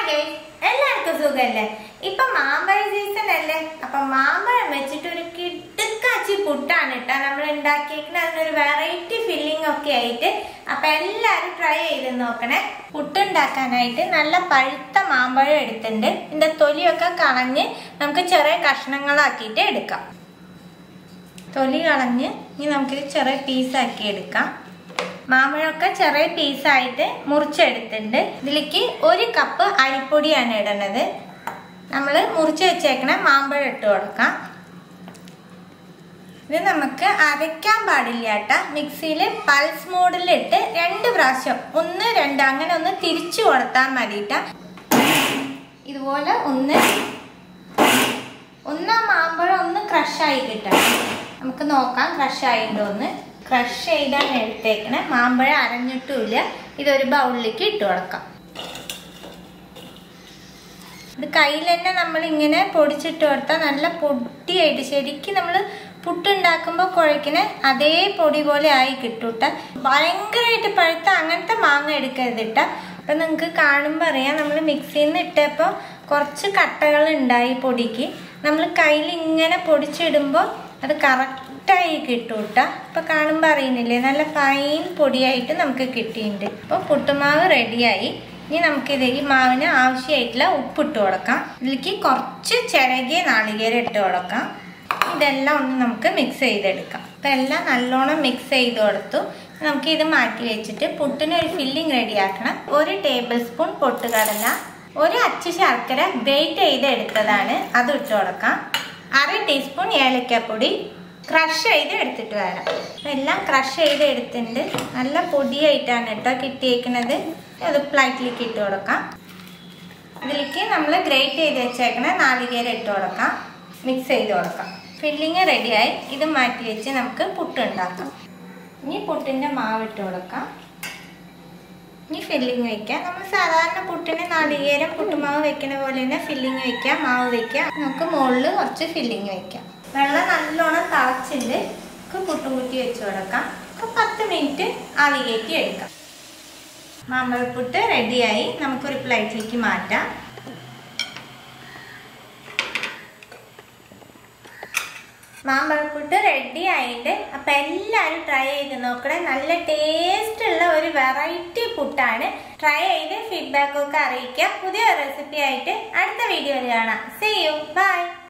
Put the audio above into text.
guys എല്ലാവർക്കും സുഖല്ലേ ഇപ്പൊ മാമ്പഴ സീസൺ അല്ലേ അപ്പൊ മാമ്പഴം വെച്ചിട്ട് ഒരു കിടുക്കാച്ചി പുട്ടാണ് കേട്ടോ നമ്മൾ ഉണ്ടാക്കിയേക്കുന്നത് അതിനൊരു വെറൈറ്റി ഫില്ലിംഗ് ഒക്കെ ആയിട്ട് അപ്പൊ എല്ലാരും ട്രൈ ചെയ്ത് നോക്കണേ പുട്ടുണ്ടാക്കാനായിട്ട് നല്ല പഴുത്ത മാമ്പഴം എടുത്തിട്ടുണ്ട് ഇതിന്റെ തൊലിയൊക്കെ കളഞ്ഞ് നമുക്ക് ചെറിയ കഷ്ണങ്ങളാക്കിയിട്ട് എടുക്കാം തൊലി കളഞ്ഞ് ഇനി നമുക്കിത് ചെറിയ പീസാക്കി എടുക്കാം മാമ്പഴമൊക്കെ ചെറിയ പീസായിട്ട് മുറിച്ചെടുത്തിട്ടുണ്ട് ഇതിലേക്ക് ഒരു കപ്പ് അരിപ്പൊടിയാണ് ഇടുന്നത് നമ്മൾ മുറിച്ച് വെച്ചേക്കണ മാമ്പഴം ഇട്ട് കൊടുക്കാം ഇത് നമുക്ക് അരയ്ക്കാൻ പാടില്ല കേട്ടാ മിക്സിയിൽ പൾസ് മോഡിലിട്ട് രണ്ട് പ്രാവശ്യം ഒന്ന് രണ്ട് അങ്ങനെ ഒന്ന് തിരിച്ചു കൊടുത്താൽ മതിട്ടാ ഇതുപോലെ ഒന്ന് ഒന്ന് ആ മാമ്പഴം ഒന്ന് ക്രഷായി കിട്ടണം നമുക്ക് നോക്കാം ക്രഷ് ആയിട്ടുണ്ടോ എന്ന് ക്രഷ് ചെയ്താണ് എടുത്തേക്കണേ മാമ്പഴം അരഞ്ഞിട്ടുമില്ല ഇതൊരു ബൗളിലേക്ക് ഇട്ട് കൊടുക്കാം ഇത് കയ്യിൽ തന്നെ നമ്മൾ ഇങ്ങനെ പൊടിച്ചിട്ട് കൊടുത്താൽ നല്ല പൊടിയായിട്ട് ശരിക്കും നമ്മൾ പുട്ടുണ്ടാക്കുമ്പോൾ കുഴക്കിന് അതേ പൊടി പോലെ ആയി കിട്ടൂട്ട ഭയങ്കരമായിട്ട് പഴുത്ത അങ്ങനത്തെ മാങ്ങ എടുക്കരുത് ഇട്ട അപ്പൊ നിങ്ങൾക്ക് കാണുമ്പോൾ അറിയാം നമ്മൾ മിക്സിയിൽ നിന്ന് ഇട്ടപ്പോൾ കുറച്ച് കട്ടകൾ ഉണ്ടായി പൊടിക്ക് നമ്മൾ കയ്യിൽ ഇങ്ങനെ പൊടിച്ചിടുമ്പോൾ അത് കറക്റ്റായി കിട്ടൂട്ട ഇപ്പൊ കാണുമ്പോൾ അറിയുന്നില്ലേ നല്ല ഫൈൻ പൊടിയായിട്ട് നമുക്ക് കിട്ടിയിട്ടുണ്ട് അപ്പോൾ പുട്ടുമാവ് റെഡിയായി ഇനി നമുക്ക് ഇത് ഈ മാവിന് ആവശ്യമായിട്ടുള്ള ഉപ്പിട്ട് കൊടുക്കാം ഇതിലേക്ക് കുറച്ച് ചിരകിയ നാളികേരം ഇട്ട് കൊടുക്കാം ഇതെല്ലാം ഒന്ന് നമുക്ക് മിക്സ് ചെയ്തെടുക്കാം അപ്പം എല്ലാം നല്ലോണം മിക്സ് ചെയ്ത് കൊടുത്തു നമുക്ക് ഇത് മാറ്റി വെച്ചിട്ട് പുട്ടിന് ഒരു ഫില്ലിംഗ് റെഡിയാക്കണം ഒരു ടേബിൾ സ്പൂൺ പൊട്ടുകടല ഒരു അച്ച് ശർക്കര വെയിറ്റ് ചെയ്ത് എടുത്തതാണ് അത് ഇട്ട് കൊടുക്കാം അര ടീസ്പൂൺ ഏലക്കപ്പൊടി ക്രഷ് ചെയ്ത് എടുത്തിട്ട് വരാം എല്ലാം ക്രഷ് ചെയ്ത് എടുത്തിട്ടുണ്ട് നല്ല പൊടിയായിട്ടാണ് കേട്ടോ കിട്ടിയേക്കുന്നത് അത് പ്ലേറ്റിലേക്ക് ഇട്ട് കൊടുക്കാം ഇതിലേക്ക് നമ്മൾ ഗ്രേറ്റ് ചെയ്ത് വെച്ചേക്കണ നാളികേരം ഇട്ട് കൊടുക്കാം മിക്സ് ചെയ്ത് കൊടുക്കാം ഫില്ലിങ് റെഡിയായി ഇത് മാറ്റി വെച്ച് നമുക്ക് പുട്ട് ഉണ്ടാക്കാം ഇനി പുട്ടിൻ്റെ മാവ് ഇട്ട് കൊടുക്കാം ഇനി ഫില്ലിങ് വെക്കാം നമ്മൾ സാധാരണ പുട്ടിന് നാളികേരം പുട്ടുമാവ് വെക്കുന്ന പോലെ തന്നെ ഫില്ലിങ് വെക്കാം മാവ് വെക്കാം നമുക്ക് മുകളിൽ കുറച്ച് ഫില്ലിങ് വെക്കാം വെള്ളം നല്ലോണം തിളച്ചിട്ട് നമുക്ക് പുട്ടും കുത്തി വെച്ച് കൊടുക്കാം ഒരു പത്ത് മിനിറ്റ് ആവി കയറ്റി എടുക്കാം മാമ്പഴപ്പുട്ട് റെഡിയായി നമുക്കൊരു പ്ലേറ്റിലേക്ക് മാറ്റാം മാമ്പഴപ്പുട്ട് റെഡി ആയിട്ട് അപ്പൊ എല്ലാവരും ട്രൈ ചെയ്ത് നോക്കണേ നല്ല ടേസ്റ്റ് ഉള്ള ഒരു വെറൈറ്റി പുട്ടാണ് ട്രൈ ചെയ്ത് ഫീഡ്ബാക്ക് ഒക്കെ അറിയിക്കുക പുതിയ റെസിപ്പി ആയിട്ട് അടുത്ത വീഡിയോയിൽ കാണാം സീ യു ബൈ